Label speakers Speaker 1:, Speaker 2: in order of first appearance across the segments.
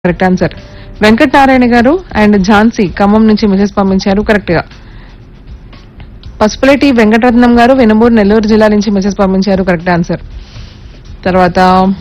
Speaker 1: correct answer Venkata Narayana గారు and Jhansi Khammam నుంచి message పంపించారు కరెక్ట్ గా పసుపులేటి వెంకటరత్నం గారు వెనుమూరు నెల్లూరు జిల్లా నుంచి మెసేజ్ పంపించారు కరెక్ట్ ఆన్సర్ తర్వాత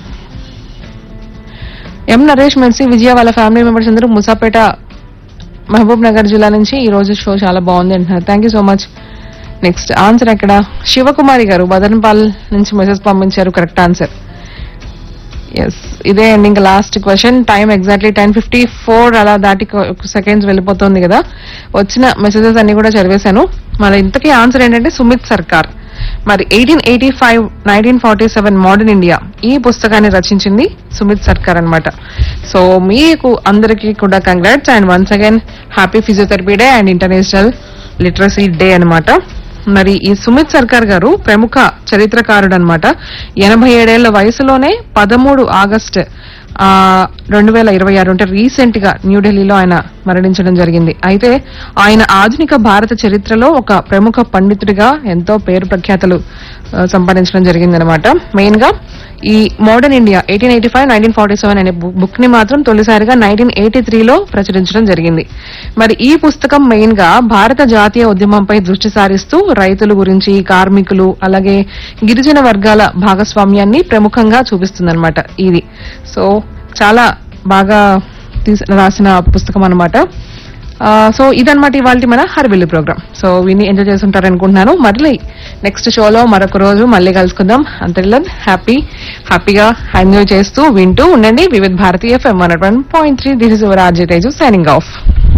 Speaker 1: ఎం నరేష్ మెర్సీ విజయ వాళ్ళ ఫ్యామిలీ మెంబర్స్ అందరూ ముసాపేట మహబూబ్ నగర్ జిల్లా నుంచి ఈ రోజు షో చాలా బాగుంది అంటున్నారు thank you so much next answer ఎక్కడ శివకుమారి గారు బదన్పాల్ నుంచి మెసేజ్ పంపించారు కరెక్ట్ ఆన్సర్ ఎస్ ఇదే అండి ఇంకా last question time exactly ten fifty four అలా దాటి సెకండ్స్ వెళ్ళిపోతుంది కదా వచ్చిన మెసేజెస్ అన్ని కూడా చదివేశాను మరి ఇంతకీ ఆన్సర్ ఏంటంటే సుమిత్ సర్కార్ మరి eighteen eighty five nineteen forty seven modern India ఈ పుస్తకాన్ని రచించింది సుమిత్ సర్కార్ అన్నమాట సో మీకు అందరికీ కూడా congrats and once again happy physiotherapy day and international literacy day అన్నమాట మరి ఈ సుమిత్ సర్కార్ గారు ప్రముఖ చరిత్రకారుడు అనమాట ఎనభై ఏడేళ్ల వయసులోనే పదమూడు ఆగస్ట్ రెండు వేల ఇరవై ఆరు అంటే రీసెంట్ గా న్యూఢిల్లీలో ఆయన మరణించడం జరిగింది అయితే ఆయన ఆధునిక భారత చరిత్రలో ఒక ప్రముఖ పండితుడిగా ఎంతో పేరు ప్రఖ్యాతలు ఆ, సంపాదించడం జరిగిందనమాట మెయిన్ గా ఈ modern India eighteen eighty five nineteen forty seven అనే బుక్ ని మాత్రం తొలిసారిగా నైన్టీన్ ఎయిటీ త్రీలో ప్రచురించడం జరిగింది మరి ఈ పుస్తకం మెయిన్ గా భారత జాతీయ ఉద్యమంపై దృష్టి సారిస్తూ రైతుల గురించి కార్మికులు అలాగే గిరిజన వర్గాల భాగస్వామ్యాన్ని ప్రముఖంగా చూపిస్తుందన్నమాట ఇది సో చాలా బాగా తీసి రాసిన పుస్తకం అనమాట సో ఇదన్నమాట ఇవాళ మన హర్విల్లు ప్రోగ్రామ్ సో విని ఎంజాయ్ చేస్తుంటారు అనుకుంటున్నాను మళ్ళీ నెక్స్ట్ షోలో మరొక రోజు మళ్ళీ కలుసుకుందాం అంతలో హ్యాపీ హ్యాపీగా ఎంజాయ్ చేస్తూ వింటూ ఉండండి Vividha Bharati FM one point three this is your RJ Teju signing of